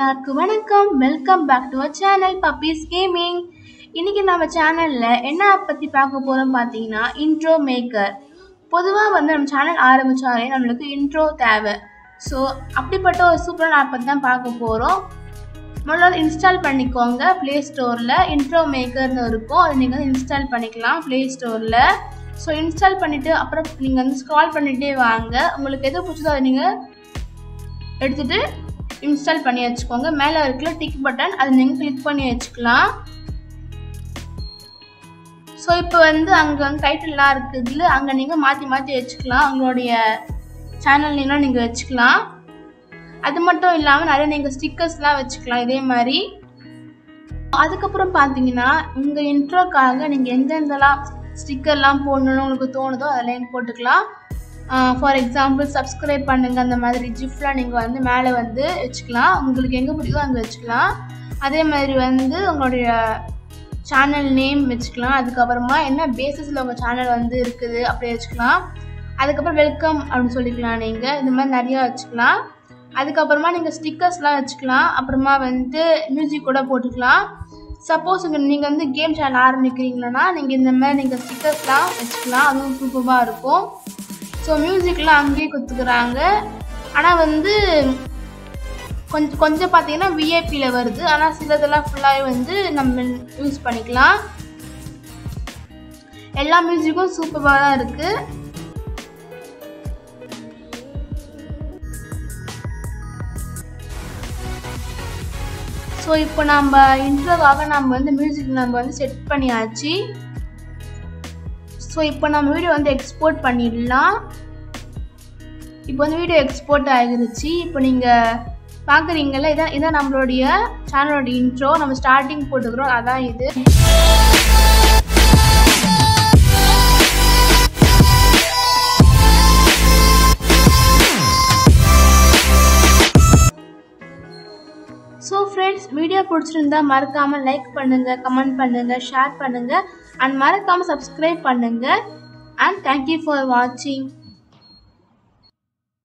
எல்லாருக்கும் வணக்கம் welcome back to our channel puppies gaming இன்னைக்கு நம்ம சேனலில் என்ன ஆப் பற்றி பார்க்க போகிறோம் பார்த்தீங்கன்னா இன்ட்ரோ மேக்கர் பொதுவாக வந்து நம்ம சேனல் ஆரம்பித்தாலே நம்மளுக்கு இன்ட்ரோ தேவை ஸோ அப்படிப்பட்ட ஒரு சூப்பரான ஆப் பற்றி தான் பார்க்க போகிறோம் முதல்ல இன்ஸ்டால் பண்ணிக்கோங்க ப்ளே ஸ்டோரில் இன்ட்ரோ மேக்கர்னு இருக்கும் அதை நீங்கள் வந்து இன்ஸ்டால் பண்ணிக்கலாம் ப்ளே ஸ்டோரில் ஸோ இன்ஸ்டால் பண்ணிவிட்டு அப்புறம் நீங்கள் வந்து ஸ்க்ரால் பண்ணிகிட்டே வாங்க உங்களுக்கு எது பிடிச்சதோ அதை நீங்கள் எடுத்துகிட்டு இன்ஸ்டால் பண்ணி வச்சுக்கோங்க மேலே இருக்கிற டிக் பட்டன் அதை நீங்கள் கிளிக் பண்ணி வச்சுக்கலாம் ஸோ இப்போ வந்து அங்கே வந்து டைட்டில்லாம் இருக்குதுல அங்கே நீங்கள் மாற்றி மாற்றி வச்சுக்கலாம் உங்களுடைய சேனல் நேம்லாம் நீங்கள் வச்சுக்கலாம் அது மட்டும் இல்லாமல் நிறைய நீங்கள் ஸ்டிக்கர்ஸ்லாம் வச்சுக்கலாம் இதே மாதிரி அதுக்கப்புறம் பார்த்தீங்கன்னா உங்கள் இன்ட்ரோக்காக நீங்கள் எந்தெந்தலாம் ஸ்டிக்கர்லாம் போடணும்னு உங்களுக்கு தோணுதோ அதெல்லாம் போட்டுக்கலாம் ஃபார் எக்ஸாம்பிள் சப்ஸ்கிரைப் பண்ணுங்கள் அந்த மாதிரி ஜிஃப்லாம் நீங்கள் வந்து மேலே வந்து வச்சுக்கலாம் உங்களுக்கு எங்கே பிடிக்குதோ அங்கே வச்சுக்கலாம் அதே மாதிரி வந்து உங்களுடைய சேனல் நேம் வச்சுக்கலாம் அதுக்கப்புறமா என்ன பேசிஸில் உங்கள் சேனல் வந்து இருக்குது அப்படி வச்சுக்கலாம் அதுக்கப்புறம் வெல்கம் அப்படின்னு சொல்லிக்கலாம் நீங்கள் இந்த மாதிரி நிறையா வச்சுக்கலாம் அதுக்கப்புறமா நீங்கள் ஸ்டிக்கர்ஸ்லாம் வச்சுக்கலாம் அப்புறமா வந்து மியூசிக் கூட போட்டுக்கலாம் சப்போஸ் நீங்கள் வந்து கேம் சேனல் ஆரம்பிக்கிறீங்கன்னா நீங்கள் இந்த மாதிரி நீங்கள் ஸ்டிக்கர்ஸ்லாம் வச்சுக்கலாம் அதுவும் சூப்பராக இருக்கும் ஸோ மியூசிக்லாம் அங்கேயே கொடுத்துக்கிறாங்க ஆனால் வந்து கொஞ்சம் கொஞ்சம் பார்த்தீங்கன்னா விஐபியில் வருது ஆனால் சிலதெல்லாம் ஃபுல்லாகவே வந்து நம்ம யூஸ் பண்ணிக்கலாம் எல்லா மியூசிக்கும் சூப்பராக தான் இருக்குது ஸோ இப்போ நம்ம இன்ட்ரோக்காக நம்ம வந்து மியூசிக் நம்ம வந்து செட் பண்ணியாச்சு ஸோ இப்போ நம்ம வீடியோ வந்து எக்ஸ்போர்ட் பண்ணிடலாம் இப்போ வந்து வீடியோ எக்ஸ்போர்ட் ஆகிருச்சு இப்போ நீங்கள் பார்க்குறீங்கல்ல இதான் இதான் நம்மளுடைய சேனலோட இன்ட்ரோ நம்ம ஸ்டார்டிங் போட்டுக்கிறோம் அதான் இது ஸோ ஃப்ரெண்ட்ஸ் வீடியோ பிடிச்சிருந்தா மறக்காமல் லைக் பண்ணுங்கள் கமெண்ட் பண்ணுங்கள் ஷேர் பண்ணுங்கள் அண்ட் மறக்காமல் சப்ஸ்கிரைப் பண்ணுங்கள் அண்ட் தேங்க்யூ ஃபார் வாட்சிங்